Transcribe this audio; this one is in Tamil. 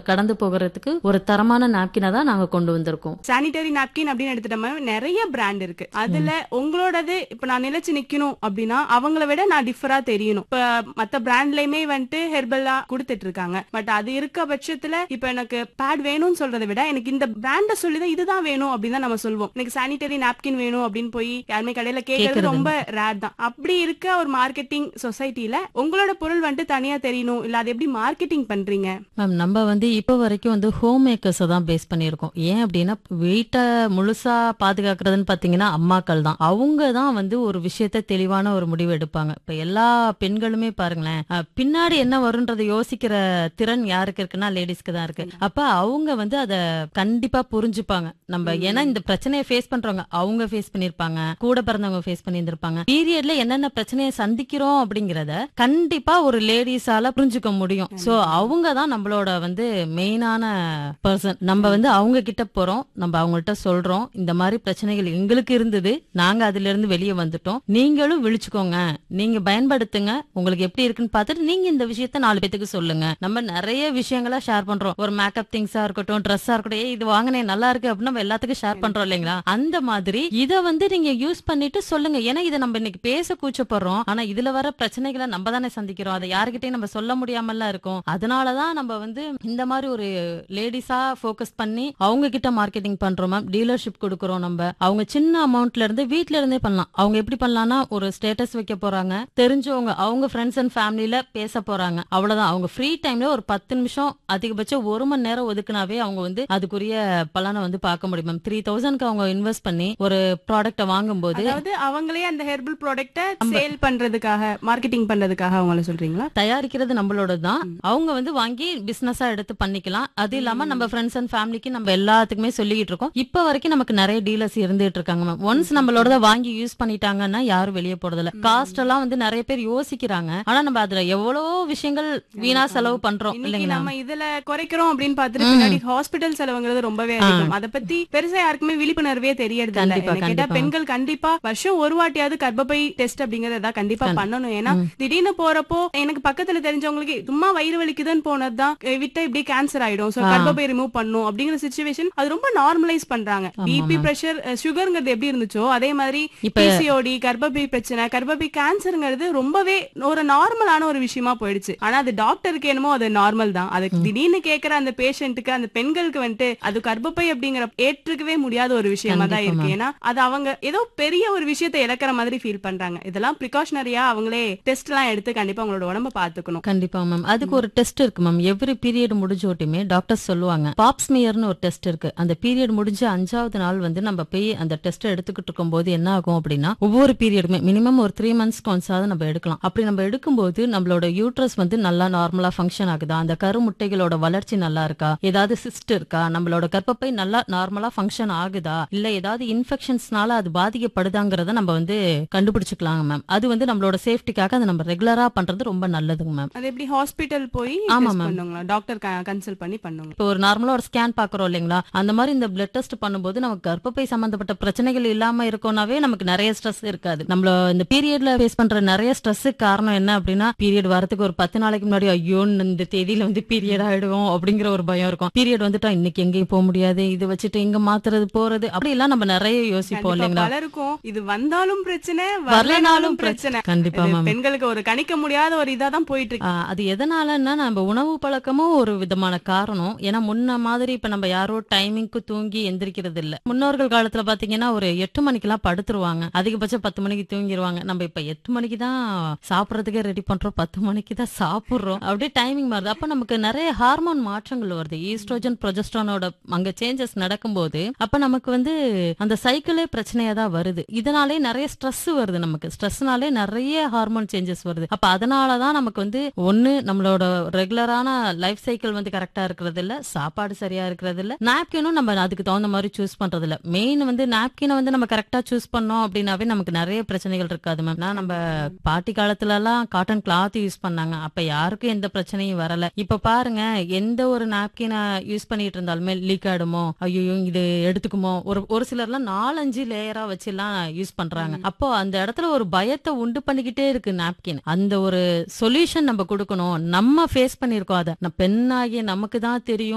கடந்து போகிறதுக்கு ஒரு தரமான நாப்கினை தான் நாங்க கொண்டு வந்திருக்கோம் சானிட்டரி நாப்கின் அப்படின்னு எடுத்துட்டோம் நிறைய பிராண்ட் இருக்கு அதுல உங்களோடது இப்ப நான் நிலைச்சு நிக்கணும் அப்படின்னா அவங்கள விட நான் டிஃபரா தெரியணும் இப்ப மத்த பிராண்ட்லயுமே வந்துட்டு ஹெர்பலா கொடுத்துட்டு இருக்காங்க பட் அது இருக்க பட்சத்துல இப்ப எனக்கு பேட் வேணும்னு சொல்றதை விட எனக்கு இந்த பிராண்ட சொல்லிதான் இதுதான் வேணும் அப்படின்னு தான் நம்ம சொல்லுவோம் எனக்கு சானிட்டரி நாப்கின் வேணும் அப்படின்னு போய் யாருமே கடையில கேட்கறது கேக்குறது ரொம்ப ரேர் தான் அப்படி இருக்க ஒரு மார்க்கெட்டிங் சொசைட்டில உங்களோட பொருள் வந்துட்டு தனியா தெரியணும் இல்ல அதை எப்படி மார்க்கெட்டிங் பண்றீங்க மேம் நம்ம வந்து இப்போ வரைக்கும் வந்து ஹோம் மேக்கர்ஸை தான் பேஸ் பண்ணியிருக்கோம் ஏன் அப்படின்னா வீட்டை முழுசா பாதுகாக்கிறதுன்னு பார்த்தீங்கன்னா அம்மாக்கள் தான் அவங்க தான் வந்து ஒரு விஷயத்த தெளிவான ஒரு முடிவு எடுப்பாங்க இப்போ எல்லா பெண்களுமே பாருங்களேன் அஹ், பின்னாடி என்ன வரும்ன்றதை யோசிக்கிற திறன் யாருக்கு இருக்குன்னா லேடிஸ்க்கு தான் இருக்கு அப்ப அவங்க வந்து அதை கண்டிப்பா புரிஞ்சுப்பாங்க நம்ம ஏன்னா இந்த பிரச்சனையை ஃபேஸ் பண்றவங்க அவங்க ஃபேஸ் பண்ணிருப்பாங்க கூட பிறந்தவங்க ஃபேஸ் பண்ணியிருந்திருப்பாங்க பீரியட்ல என்னென்ன பிரச்சனையை சந்திக்கிறோம் அப்படிங்கறத கண்டிப்பா ஒரு லேடிஸால புரிஞ்சுக்க முடியும் சோ அவங்க தான் நம்மளோட வந்து மெயினான பர்சன் நம்ம வந்து அவங்க கிட்ட போறோம் நம்ம அவங்கள்ட்ட சொல்றோம் இந்த மாதிரி பிரச்சனைகள் எங்களுக்கு இருந்தது நாங்க அதுல இருந்து வெளியே வந்துட்டோம் நீங்களும் விழிச்சுக்கோங்க நீங்க பயன்படுத்துங்க உங்களுக்கு எப்படி இருக்குன்னு பார்த்துட்டு நீங்க இந்த விஷயத்த நாலு பேத்துக்கு சொல்லுங்க நம்ம நிறைய விஷயங்களா ஷேர் பண்றோம் ஒரு மேக்கப் திங்ஸா இருக்கட்டும் ட்ரெஸ்ஸா இருக்கட்டும் ஏய் இது வாங்கினேன் நல்லா இருக்கு அப்படின்னு நம்ம எல்லாத்துக்கும் ஷேர் பண்றோம் இல்லைங்களா அந்த மாதிரி இத வந்து நீங்க யூஸ் பண்ணிட்டு சொல்லுங்க ஏன்னா இதை நம்ம இன்னைக்கு பேச கூச்சப்படுறோம் ஆனா இதுல வர பிரச்சனைகளை நம்ம தானே சந்திக்கிறோம் அதை யாருக்கிட்டையும் நம்ம சொல்ல முடியாமலாம் இருக்கும் அதனாலதான் நம்ம வந்து இந்த மாதிரி ஒரு லேடிஸா ஃபோக்கஸ் பண்ணி அவங்க கிட்ட மார்க்கெட்டிங் பண்றோம் மேம் டீலர்ஷிப் கொடுக்குறோம் நம்ம அவங்க சின்ன அமௌண்ட்ல இருந்து வீட்ல இருந்தே பண்ணலாம் அவங்க எப்படி பண்ணலாம்னா ஒரு ஸ்டேட்டஸ் வைக்க போறாங்க தெரிஞ்சவங்க அவங்க ஃப்ரெண்ட்ஸ் அண்ட் ஃபேமிலில பேச போறாங்க அவ்வளவுதான் அவங்க ஃப்ரீ டைம்ல ஒரு பத்து நிமிஷம் அதிகபட்சம் ஒரு மணி நேரம் ஒதுக்குனாவே அவங்க வந்து அதுக்குரிய பலனை வந்து பார்க்க முடியும் மேம் த்ரீ தௌசண்ட்க்கு அவங்க இன்வெஸ்ட் பண்ணி ஒரு ப்ராடக்ட்டை வாங்கும்போது அதாவது அவங்களே அந்த ஹெர்பல் ப்ராடக்ட்ட சேல் பண்றதுக்காக மார்க்கெட்டிங் பண்றதுக்காக அவங்கள சொல்றீங்களா தயாரிக்கிறது நம்மளோட தான் அவங்க வந்து வாங்கி பிசினஸா எடுத்து பண்ணிக்கலாம் அது இல்லாம நம்ம ஃப்ரெண்ட்ஸ் அண்ட் ஃபேமிலிக்கு நம்ம எல்லாத்துக்குமே சொல்லிட்டு இருக்கோம் இப்ப வரைக்கும் நமக்கு நிறைய டீலர்ஸ் இருந்துட்டு இருக்காங்க மேம் ஒன்ஸ் நம்மளோட வாங்கி யூஸ் பண்ணிட்டாங்கன்னா யாரும் வெளியே போறது இல்ல காஸ்ட் எல்லாம் வந்து நிறைய பேர் யோசிக்கிறாங்க ஆனா நம்ம அதுல எவ்வளவோ விஷயங்கள் வீணா செலவு பண்றோம் இன்னைக்கு இல்லைங்களா நம்ம இதுல குறைக்கிறோம் அப்படின்னு பார்த்துட்டு பின்னாடி ஹாஸ்பிட்டல் செலவுங்கிறது ரொம்பவே அதிகம் அத பத்தி பெருசா யாருக்குமே விழிப்புணர்வே தெரியறது இல்ல கண்டிப்பா, என்ன கேட்டா கண்டிப்பா. பெண்கள் கண்டிப்பா வருஷம் ஒரு வாட்டியாவது கர்ப்பப்பை டெஸ்ட் அப்படிங்கறத ஏதாவது கண்டிப்பா பண்ணணும் ஏன்னா திடீர்னு போறப்போ எனக்கு பக்கத்துல தெரிஞ்சவங்களுக்கு சும்மா வயிறு வலிக்குதுன்னு போனதுதான் அஹ் விட்டா இப்படி கேன்சர் ஆயிடும் சோ கர்ப்பப்பை ரிமூவ் பண்ணும் அப்படிங்கிற சுச்சுவேஷன் அது ரொம்ப நார்மலைஸ் பண்றாங்க பிபி பிரஷர் சுகர்ங்கிறது எப்படி இருந்துச்சோ அதே மாதிரி இப்ப- பிசிஓடி கர்ப்பப்பை பிரச்சனை கர்ப்பப்பை கேன்சர்ங்கிறது ரொம்பவே ஒரு நார்மலான ஒரு விஷயமா போயிடுச்சு ஆனா அது டாக்டருக்கு என்னமோ அது நார்மல் தான் அது திடீர்னு கேக்குற அந்த பேஷண்ட்டுக்கு அந்த பெண்களுக்கு வந்துட்டு அது கர்ப்பப்பை அப்படிங்கிற ஏற்றுக்கவே முடியாத ஒரு விஷயமா தான் கண்டிப்பா, இருக்கு ஏன்னா அது அவங்க ஏதோ பெரிய ஒரு விஷயத்தை இழக்கிற மாதிரி ஃபீல் பண்றாங்க இதெல்லாம் ப்ரிகாஷனரியா அவங்களே டெஸ்ட் எல்லாம் எடுத்து கண்டிப்பா அவங்களோட உடம்ப பாத்துக்கணும் கண்டிப்பா மேம் அதுக்கு ஒரு டெஸ்ட் இருக்கு மேம் எவ்ரி பீரியட் முடிஞ்சோட்டுமே டாக்டர் சொல்லுவாங்க பாப்ஸ்மியர்னு ஒரு டெஸ்ட் இருக்கு அந்த பீரியட் முடிஞ்ச அஞ்சாவது நாள் வந்து நம்ம போய் அந்த டெஸ்ட் எடுத்துக்கிட்டு இருக்கும்போது என்ன ஆகும் அப்படின்னா ஒவ்வொரு பீரியடுமே மினிமம் ஒரு த்ரீ மந்த்ஸ்க்கு ஒன்ஸாவது நம்ம எடுக்கலாம் அப்படி நம்ம எடுக்கும்போது நம்மளோட யூட்ரஸ் வந்து நல்லா நார்மலா ஃபங்க்ஷன் ஆகுதா அந்த கருமுட்டைகளோட வளர்ச்சி நல்லா இருக்கா ஏதாவது சிஸ்ட் இருக்கா நம்மளோட கர்ப்பப்பை நல்லா நார்மலா ஃபங்க்ஷன் ஆகுதா இல்ல ஏதாவது இன்ஃபெக்ஷன்ஸ்னால அது பாதிக்கப்படுதாங்கிறத நம்ம வந்து கண்டுபிடிச்சுக்கலாங்க மேம் அது வந்து நம்மளோட சேஃப்டிக்காக அதை நம்ம ரெகுலரா பண்றது ரொம்ப நல்லதுங்க மேம் அது எப்படி ஹாஸ்பிட்டல் போய் ஆமா, test ma'am. பண்ணுங்களா டாக்டர் கன்சல்ட் பண்ணி பண்ணுங்க இப்போ ஒரு நார்மலா ஒரு ஸ்கேன் பாக்குறோம் இல்லைங்களா அந்த மாதிரி இந்த பிளட் டெஸ்ட் பண்ணும்போது நமக்கு கர்ப்பப்பை சம்பந்தப்பட்ட பிரச்சனைகள் இல்லாம இருக்கோம்னாவே நமக்கு நிறைய ஸ்ட்ரெஸ் இருக்காது நம்மள இந்த பீரியட்ல ஃபேஸ் பண்ற நிறைய ஸ்ட்ரெஸ்ஸுக்கு காரணம் என்ன அப்படின்னா பீரியட் வரதுக்கு ஒரு பத்து நாளைக்கு முன்னாடி ஐயோ இந்த தேதியில வந்து பீரியட் ஆயிடுவோம் அப்படிங்கிற ஒரு பயம் இருக்கும் பீரியட் வந்துட்டா இன்னைக்கு எங்கேயும் போக முடியாது இது வச்சுட்டு இங்க மாத்துறது போறது அப்படி எல்லாம் நம்ம நிறைய யோசிப்போம் கண்டிப்பா இல்லைங்களா பலருக்கும் இது வந்தாலும் பிரச்சனை வரலனாலும் வரலனாலும் பிரச்சனை பிரச்சனை கண்டிப்பா இது மேம் பெண்களுக்கு ஒரு கணிக்க முடியாத ஒரு இதா தான் போயிட்டு இருக்கு ஆ, அது எதனாலன்னா நம்ம உணவு பழக்கமும் ஒரு விதமான காரணம் ஏன்னா முன்ன மாதிரி இப்ப நம்ம யாரோ டைமிங்க்கு தூங்கி எந்திரிக்கிறது இல்ல முன்னோர்கள் காலத்துல பாத்தீங்கன்னா ஒரு எட்டு மணிக்கெல்லாம் படுத்துருவாங்க அதிகபட்சம் பத்து மணிக்கு தூங்கிடுவாங்க நம்ம இப்ப எட்டு மணிக்கு தான் சாப்பிடறதுக்கே ரெடி பண்றோம் பத்து மணிக்கு தான் சாப்பிடுறோம் அப்படியே டைமிங் மாறுது அப்ப நமக்கு நிறைய ஹார்மோன் மாற்றங்கள் வருது ஈஸ்ட்ரோஜன் ப்ரொஜெஸ்ட்ரானோட அங்க சேஞ்சஸ் நடக்கும்போது அப்ப நமக்கு வந்து அந்த சைக்கிளே பிரச்சனையா தான் வருது இதனாலே நிறைய ஸ்ட்ரெஸ் வருது நமக்கு ஸ்ட்ரெஸ்னாலே நிறைய ஹார்மோன் சேஞ்சஸ் வருது அப்ப அதனாலதான் நமக்கு வந்து ஒண்ணு நம்மளோட ரெகுலரான லைஃப் சைக்கிள் வந்து கரெக்டா இருக்கிறது இல்ல சாப்பாடு சரியா இருக்கிறது இல்ல நாப்கினும் நம்ம அதுக்கு தகுந்த மாதிரி சூஸ் பண்றது இல்ல மெயின் வந்து நாப்கினை வந்து நம்ம கரெக்டா சூஸ் பண்ணோம் அப்படின்னாவே நமக்கு நிறைய பிரச்சனைகள் இருக்காது மேம் நான் நம்ம பாட்டி காலத்துல எல்லாம் காட்டன் கிளாத் யூஸ் பண்ணாங்க அப்ப யாருக்கும் எந்த பிரச்சனையும் வரல இப்ப பாருங்க எந்த ஒரு நாப்கினை யூஸ் பண்ணிட்டு இருந்தாலுமே லீக் ஆயிடுமோ ஐயோ இது எடுத்துக்குமோ ஒரு ஒரு சிலர்லாம் நாலஞ்சு லேயரா வச்சு எல்லாம் யூஸ் பண்றாங்க அப்போ அந்த இடத்துல ஒரு பயத்தை உண்டு பண்ணிக்கிட்டே இருக்கு நாப்கின் அந்த ஒரு சொல்யூஷன் நம்ம கொடுக்கணும் நம்ம ஃபேஸ் பண்ணிருக்கோம் அதை நான் பெண்ணாகிய நமக்கு தான் தெரியும்